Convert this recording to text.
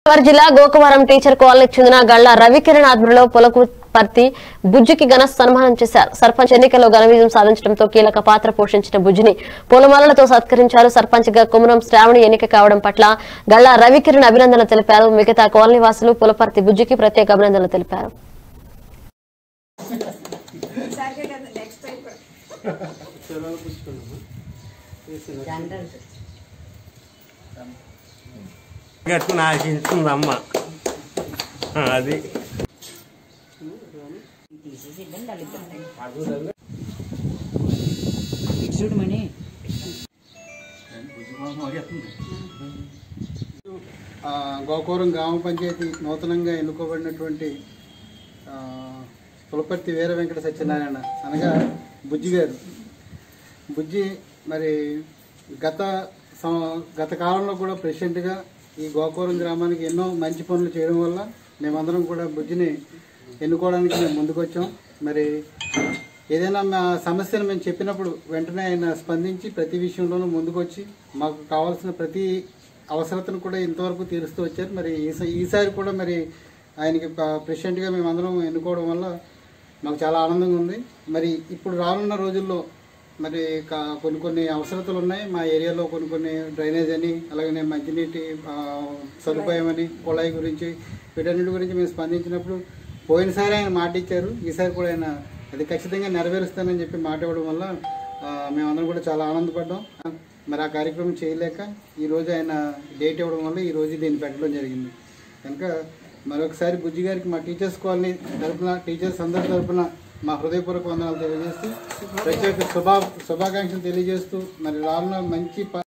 గోదావరి జిల్లా గోకవరం టీచర్ కాలనీకి చెందిన గళ్ల రవికిరణ్ ఆధ్వర్యంలో పొలకుపర్తి బుజ్జికి ఘన సన్మానం చేశారు సర్పంచ్ ఎన్నికల్లో ఘన విజయం సాధించడంతో కీలక పాత్ర పోషించిన బుజ్జిని పూలమాలలతో సత్కరించారు సర్పంచ్ గా కుమరం శ్రావణి ఎన్నిక కావడం పట్ల గళ్ల రవికిరణ్ అభినందనలు తెలిపారు మిగతా కాలనీ వాసులు పులపర్తి బుజ్జికి ప్రత్యేక అభినందనలు తెలిపారు కట్టుకుని ఆశిస్తుంది అమ్మ ఆ, అది చూడమని ఆ, గోకవరం గ్రామ పంచాయతీ నూతనంగా ఎన్నుకోబడినటువంటి ఆ, పులపర్తి వీర వెంకట సత్యనారాయణ అనగా బుజ్జి గారు బుజ్జి మరి గత సం- గత కాలంలో కూడా ప్రెసిడెంట్గా ఈ గోకవరం గ్రామానికి ఎన్నో మంచి పనులు చేయడం వల్ల మేమందరం కూడా బుజ్జిని ఎన్నుకోవడానికి మేము ముందుకొచ్చాం మరి ఏదైనా మా సమస్యను మేము చెప్పినప్పుడు వెంటనే ఆయన స్పందించి ప్రతి విషయంలోనూ ముందుకొచ్చి మాకు కావాల్సిన ప్రతి అవసరతను కూడా ఇంతవరకు తీరుస్తూ వచ్చారు మరి ఈస- ఈసారి కూడా మరి ఆయనకి ప- ప్రెసిడెంట్గా మేమందరం ఎన్నుకోవడం వల్ల మాకు చాలా ఆనందంగా ఉంది మరి ఇప్పుడు రానున్న రోజుల్లో మరి కా- కొన్ని కొన్ని అవసరతలు ఉన్నాయి మా ఏరియాలో కొన్ని కొన్ని డ్రైనేజ్ అని అలాగనే మంచినీటి ఆ, సదుపాయం అని కుళాయి గురించి వీటన్నిటి గురించి మేము స్పందించినప్పుడు పోయినసారి ఆయన మాట ఇచ్చారు ఈసారి కూడా ఆయన అది ఖచ్చితంగా నెరవేరుస్తానని చెప్పి మాట ఇవ్వడం వల్ల ఆ, మేమందరం కూడా చాలా ఆనందపడ్డాం మరి ఆ కార్యక్రమం చేయలేక ఈరోజు ఆయన డేట్ ఇవ్వడం వల్ల ఈరోజు దీన్ని పెట్టడం జరిగింది కనుక మరొకసారి బుజ్జి గారికి మా టీచర్స్ కాలనీ తరపున టీచర్స్ అందరి తరపున మా హృదయపూర్వక వందనాలు తెలియజేస్తూ ప్రత్యేక శుభా శుభాకాంక్షలు తెలియజేస్తూ మరి రానున్న మంచి ప-